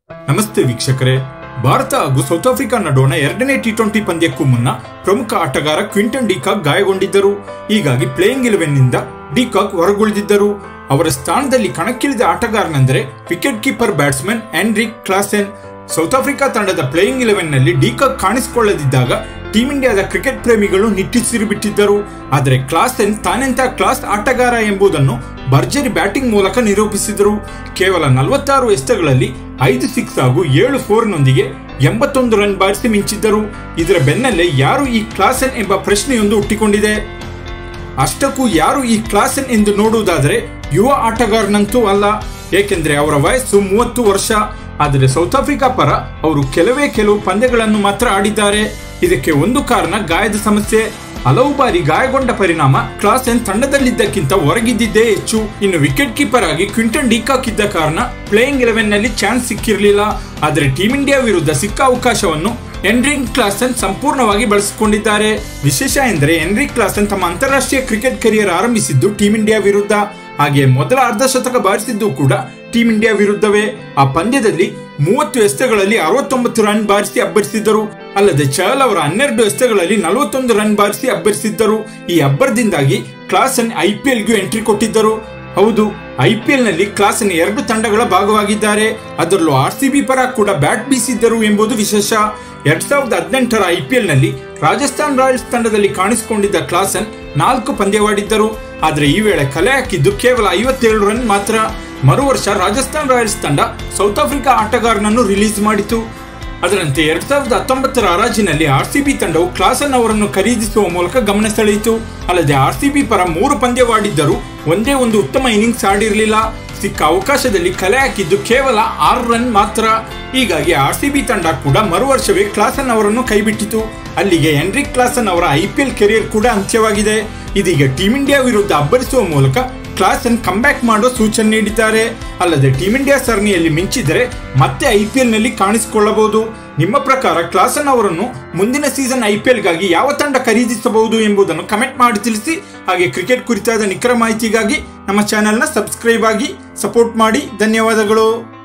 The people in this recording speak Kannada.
ನಮಸ್ತೆ ವೀಕ್ಷಕರೇ ಭಾರತ ಹಾಗೂ ಸೌತ್ ಆಫ್ರಿಕಾ ನಡುವಣ ಎರಡನೇ ಟಿ ಟ್ವೆಂಟಿ ಪಂದ್ಯಕ್ಕೂ ಮುನ್ನ ಪ್ರಮುಖ ಆಟಗಾರ ಕ್ವಿಂಟನ್ ಡಿಕಾಕ್ ಗಾಯಗೊಂಡಿದ್ದರು ಹೀಗಾಗಿ ಪ್ಲೇಯಿಂಗ್ ಇಲೆವೆನ್ನಿಂದ ಡಿಕಾಕ್ ಹೊರಗುಳಿದಿದ್ದರು ಅವರ ಸ್ಥಾನದಲ್ಲಿ ಕಣಕ್ಕಿಳಿದ ಆಟಗಾರನೆಂದರೆ wicket keeper batsman Heinrich Klaasen South Africa ತಂಡದ ಪ್ಲೇಯಿಂಗ್ ಇಲೆವೆನ್ನಲ್ಲಿ ಡಿಕಾಕ್ ಕಾಣಿಸಿಕೊಳ್ಳದಿದ್ದಾಗ ಟೀಂ ಇಂಡಿಯಾದ ಕ್ರಿಕೆಟ್ ಪ್ರೇಮಿಗಳು ನಿಟ್ಟುಸಿರು ಬಿಟ್ಟಿದ್ದರು ಆದರೆ ಕ್ಲಾಸೆನ್ ತಾನೆಂತ ಕ್ಲಾಸ್ ಆಟಗಾರ ಎಂಬುದನ್ನು ಭರ್ಜರಿ ಬ್ಯಾಟಿಂಗ್ ಮೂಲಕ ನಿರೂಪಿಸಿದರು ಕೇವಲ ನಲವತ್ತಾರು ಎಸೆತಗಳಲ್ಲಿ ಐದು ಸಿಕ್ಸ್ ಹಾಗೂ ಏಳು ಫೋರ್ನೊಂದಿಗೆ ಎಂಬತ್ತೊಂದು ರನ್ ಬಾರಿಸಿ ಮಿಂಚಿದ್ದರು ಇದರ ಬೆನ್ನಲ್ಲೇ ಯಾರು ಈ ಕ್ಲಾಸೆನ್ ಎಂಬ ಪ್ರಶ್ನೆಯೊಂದು ಹುಟ್ಟಿಕೊಂಡಿದೆ ಅಷ್ಟಕ್ಕೂ ಯಾರು ಈ ಕ್ಲಾಸೆನ್ ಎಂದು ನೋಡುವುದಾದರೆ ಯುವ ಆಟಗಾರನಂತೂ ಅಲ್ಲ ಏಕೆಂದರೆ ಅವರ ವಯಸ್ಸು ಮೂವತ್ತು ವರ್ಷ ಆದರೆ ಸೌತ್ ಆಫ್ರಿಕಾ ಪರ ಅವರು ಕೆಲವೇ ಕೆಲವು ಪಂದ್ಯಗಳನ್ನು ಮಾತ್ರ ಆಡಿದ್ದಾರೆ ಇದಕ್ಕೆ ಒಂದು ಕಾರಣ ಗಾಯದ ಸಮಸ್ಯೆ ಹಲವು ಬಾರಿ ಗಾಯಗೊಂಡ ಪರಿಣಾಮ ಕ್ಲಾಸೆನ್ ತಂಡದಲ್ಲಿದ್ದಕ್ಕಿಂತ ಹೊರಗಿದ್ದಿದ್ದೇ ಹೆಚ್ಚು ಇನ್ನು ವಿಕೆಟ್ ಕೀಪರ್ ಆಗಿ ಕ್ವಿಂಟನ್ ಡಿಕಾಕ್ ಇದ್ದ ಕಾರಣ ಪ್ಲೇಯಿಂಗ್ ಇಲೆವೆನ್ ನಲ್ಲಿ ಚಾನ್ಸ್ ಸಿಕ್ಕಿರಲಿಲ್ಲ ಆದರೆ ಟೀಂ ಇಂಡಿಯಾ ವಿರುದ್ಧ ಸಿಕ್ಕ ಅವಕಾಶವನ್ನು ಎನ್ರಿಕ್ ಕ್ಲಾಸನ್ ಸಂಪೂರ್ಣವಾಗಿ ಬಳಸಿಕೊಂಡಿದ್ದಾರೆ ವಿಶೇಷ ಎಂದರೆ ಎನ್ರಿಕ್ ಕ್ಲಾಸನ್ ತಮ್ಮ ಅಂತಾರಾಷ್ಟ್ರೀಯ ಕ್ರಿಕೆಟ್ ಕರಿಯರ್ ಆರಂಭಿಸಿದ್ದು ಟೀಂ ಇಂಡಿಯಾ ವಿರುದ್ಧ ಹಾಗೆ ಮೊದಲ ಅರ್ಧ ಶತಕ ಬಾರಿಸಿದ್ದು ಕೂಡ ಟೀಂ ಇಂಡಿಯಾ ವಿರುದ್ಧವೇ ಆ ಪಂದ್ಯದಲ್ಲಿ ಮೂವತ್ತು ಎಸೆತಗಳಲ್ಲಿ ಅರವತ್ತೊಂಬತ್ತು ರನ್ ಬಾರಿಸಿ ಅಬ್ಬರಿಸಿದ್ದರು ಅಲ್ಲದೆ ಚಹಲ್ ಅವರ ಹನ್ನೆರಡು ಎಸೆತಗಳಲ್ಲಿ ನಲವತ್ತೊಂದು ರನ್ ಬಾರಿಸಿ ಅಬ್ಬರಿಸಿದ್ದರು ಈ ಅಬ್ಬರದಿಂದಾಗಿ ಕ್ಲಾಸನ್ ಐಪಿಎಲ್ಗೂ ಎಂಟ್ರಿ ಕೊಟ್ಟಿದ್ದರು ಹೌದು ಐಪಿಎಲ್ ನಲ್ಲಿ ಕ್ಲಾಸನ್ ಎರಡು ತಂಡಗಳ ಭಾಗವಾಗಿದ್ದಾರೆ ಅದರಲ್ಲೂ ಆರ್ ಸಿ ಬಿ ಪರ ಕೂಡ ಬ್ಯಾಟ್ ಬೀಸಿದ್ದರು ಎಂಬುದು ವಿಶೇಷ ಎರಡ್ ಸಾವಿರದ ಹದಿನೆಂಟರ ಐಪಿಎಲ್ ನಲ್ಲಿ ರಾಜಸ್ಥಾನ್ ರಾಯಲ್ಸ್ ತಂಡದಲ್ಲಿ ಕಾಣಿಸಿಕೊಂಡಿದ್ದ ಕ್ಲಾಸನ್ ನಾಲ್ಕು ಪಂದ್ಯವಾಡಿದ್ದರು ಆದರೆ ಈ ವೇಳೆ ಕಲೆ ಹಾಕಿದ್ದು ಕೇವಲ ಐವತ್ತೇಳು ರನ್ ಮಾತ್ರ ಮರು ವರ್ಷ ರಾಜಸ್ಥಾನ್ ರಾಯಲ್ಸ್ ತಂಡ ಸೌತ್ ಆಫ್ರಿಕಾ ಆಟಗಾರನನ್ನು ರಿಲೀಸ್ ಮಾಡಿತು ಅದರಂತೆ ಎರಡ್ ಸಾವಿರದ ಹತ್ತೊಂಬತ್ತರ ಹರಾಜಿನಲ್ಲಿ ಆರ್ ಸಿ ಬಿ ತಂಡವು ಕ್ಲಾಸನ್ ಅವರನ್ನು ಖರೀದಿಸುವ ಮೂಲಕ ಗಮನ ಸೆಳೆಯಿತು ಅಲ್ಲದೆ ಆರ್ ಸಿ ಬಿ ಪರ ಮೂರು ಪಂದ್ಯವಾಡಿದ್ದರೂ ಒಂದೇ ಒಂದು ಉತ್ತಮ ಇನ್ನಿಂಗ್ಸ್ ಆಡಿರಲಿಲ್ಲ ಸಿಕ್ಕ ಅವಕಾಶದಲ್ಲಿ ಕಲೆ ಹಾಕಿದ್ದು ಕೇವಲ ಆರು ರನ್ ಮಾತ್ರ ಹೀಗಾಗಿ ಆರ್ ಸಿ ಬಿ ತಂಡ ಕೂಡ ಮರು ವರ್ಷವೇ ಕ್ಲಾಸನ್ ಅವರನ್ನು ಕೈಬಿಟ್ಟಿತು ಅಲ್ಲಿಗೆ ಎನ್ರಿಕ್ ಕ್ಲಾಸನ್ ಅವರ ಐಪಿಎಲ್ ಕೆರಿಯರ್ ಕೂಡ ಅಂತ್ಯವಾಗಿದೆ ಇದೀಗ ಟೀಂ ಇಂಡಿಯಾ ವಿರುದ್ಧ ಅಬ್ಬರಿಸುವ ಮೂಲಕ ಕ್ಲಾಸನ್ ಕಂಬ್ಯಾಕ್ ಮಾಡೋ ಸೂಚನೆ ನೀಡಿದ್ದಾರೆ ಅಲ್ಲದೆ ಟೀಂ ಇಂಡಿಯಾ ಸರಣಿಯಲ್ಲಿ ಮಿಂಚಿದರೆ ಮತ್ತೆ ಐಪಿಎಲ್ ನಲ್ಲಿ ಕಾಣಿಸಿಕೊಳ್ಳಬಹುದು ನಿಮ್ಮ ಪ್ರಕಾರ ಕ್ಲಾಸನ್ ಅವರನ್ನು ಮುಂದಿನ ಸೀಸನ್ ಐಪಿಎಲ್ಗಾಗಿ ಯಾವ ತಂಡ ಖರೀದಿಸಬಹುದು ಎಂಬುದನ್ನು ಕಮೆಂಟ್ ಮಾಡಿ ತಿಳಿಸಿ ಹಾಗೆ ಕ್ರಿಕೆಟ್ ಕುರಿತಾದ ನಿಖರ ಮಾಹಿತಿಗಾಗಿ ನಮ್ಮ ಚಾನೆಲ್ನ ಸಬ್ಸ್ಕ್ರೈಬ್ ಆಗಿ ಸಪೋರ್ಟ್ ಮಾಡಿ ಧನ್ಯವಾದಗಳು